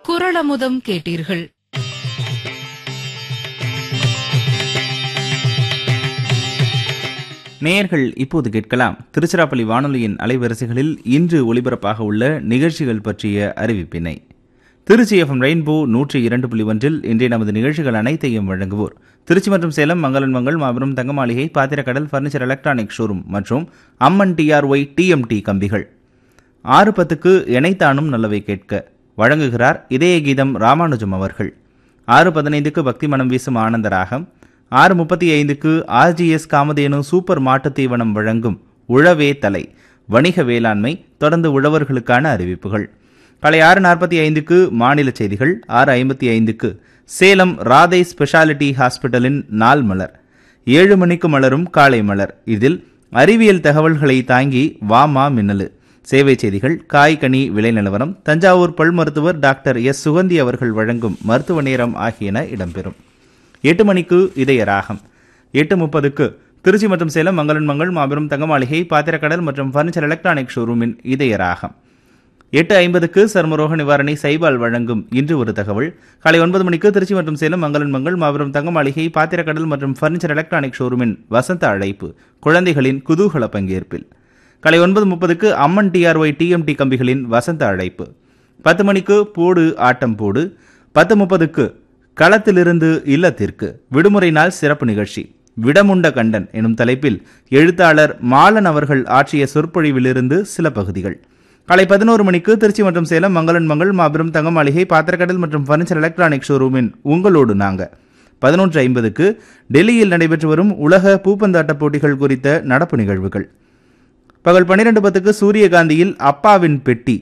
குரளமுதம் கேட்டீர்கள் நேயர்கள் இப்போது கேட்கலாம் திருச்சிராப்பள்ளி வானொலியின் அலைவரிசைகளில் இன்று ஒலிபரப்பாக உள்ள நிகழ்ச்சிகள் பற்றிய அறிவிப்பினை திருச்சி எஃப்எம் ரெயின்போ நூற்றி இரண்டு புள்ளி ஒன்றில் இன்றைய நமது நிகழ்ச்சிகள் அனைத்தையும் வழங்குவோர் திருச்சி மற்றும் சேலம் மங்களன் மங்கள் மாபெரும் தங்க மாளிகை பாத்திரக்கடல் ஃபர்னிச்சர் எலக்ட்ரானிக் ஷோரூம் மற்றும் அம்மன் டிஆர்ஒய் டிஎம்டி கம்பிகள் ஆறு பத்துக்கு இணைத்தானும் நல்லவை கேட்க வழங்குகிறார் இதய கீதம் ராமானுஜம் அவர்கள் ஆறு பதினைந்துக்கு பக்தி மனம் வீசும் ஆனந்த ராகம் ஆறு முப்பத்தி ஐந்துக்கு ஆர்ஜிஎஸ் காமதேனு சூப்பர் மாட்டுத் தீவனம் வழங்கும் உழவே தலை வணிக வேளாண்மை தொடர்ந்து உழவர்களுக்கான அறிவிப்புகள் காலை ஆறு நாற்பத்தி ஐந்துக்கு மாநில செய்திகள் ஆறு ஐம்பத்தி ஐந்துக்கு சேலம் ராதை ஸ்பெஷாலிட்டி ஹாஸ்பிட்டலின் நாள் மலர் ஏழு மணிக்கு மலரும் காலை மலர் இதில் அறிவியல் தகவல்களை தாங்கி வாமா மின்னலு சேவை செய்திகள் காய் கனி விலை நிலவரம் தஞ்சாவூர் பல் மருத்துவர் டாக்டர் எஸ் சுகந்தி அவர்கள் வழங்கும் மருத்துவ நேரம் ஆகியன இடம்பெறும் எட்டு மணிக்கு இதய ராகம் எட்டு முப்பதுக்கு திருச்சி மற்றும் சேலம் மங்களன் மங்கள் மாபெரும் தங்கமாளிகை பாத்திரக்கடல் மற்றும் ஃபர்னிச்சர் எலக்ட்ரானிக் ஷோரூமின் இதய ராகம் எட்டு ஐம்பதுக்கு சர்மரோக நிவாரணி சைபால் வழங்கும் இன்று ஒரு தகவல் காலை ஒன்பது மணிக்கு திருச்சி மற்றும் சேலம் மங்களன் மங்கள் மாபெரும் தங்க மாளிகை பாத்திரக்கடல் மற்றும் ஃபர்னிச்சர் எலக்ட்ரானிக் ஷோரூமின் வசந்த அழைப்பு குழந்தைகளின் குதூகல பங்கேற்பில் காலை ஒன்பது முப்பதுக்கு அம்மன் டிஆர்ஒய் டிஎம்டி கம்பிகளின் வசந்த அழைப்பு பத்து மணிக்கு போடு ஆட்டம் போடு பத்து முப்பதுக்கு களத்திலிருந்து இல்லத்திற்கு விடுமுறை நாள் சிறப்பு நிகழ்ச்சி விடமுண்ட கண்டன் எனும் தலைப்பில் எழுத்தாளர் மாலன் அவர்கள் ஆற்றிய சொற்பொழிவிலிருந்து சில பகுதிகள் காலை பதினோரு மணிக்கு திருச்சி மற்றும் சேலம் மங்களன் மங்கள் மாபெரும் தங்க மாளிகை பாத்திரக்கடல் மற்றும் ஃபர்னிச்சர் எலக்ட்ரானிக் ஷோரூமின் உங்களோடு நாங்க பதினொன்று ஐம்பதுக்கு டெல்லியில் நடைபெற்று வரும் உலக பூப்பந்தாட்ட போட்டிகள் குறித்த நடப்பு நிகழ்வுகள் பகல் பன்னிரண்டு பத்துக்கு சூரியகாந்தியில் அப்பாவின் பெட்டி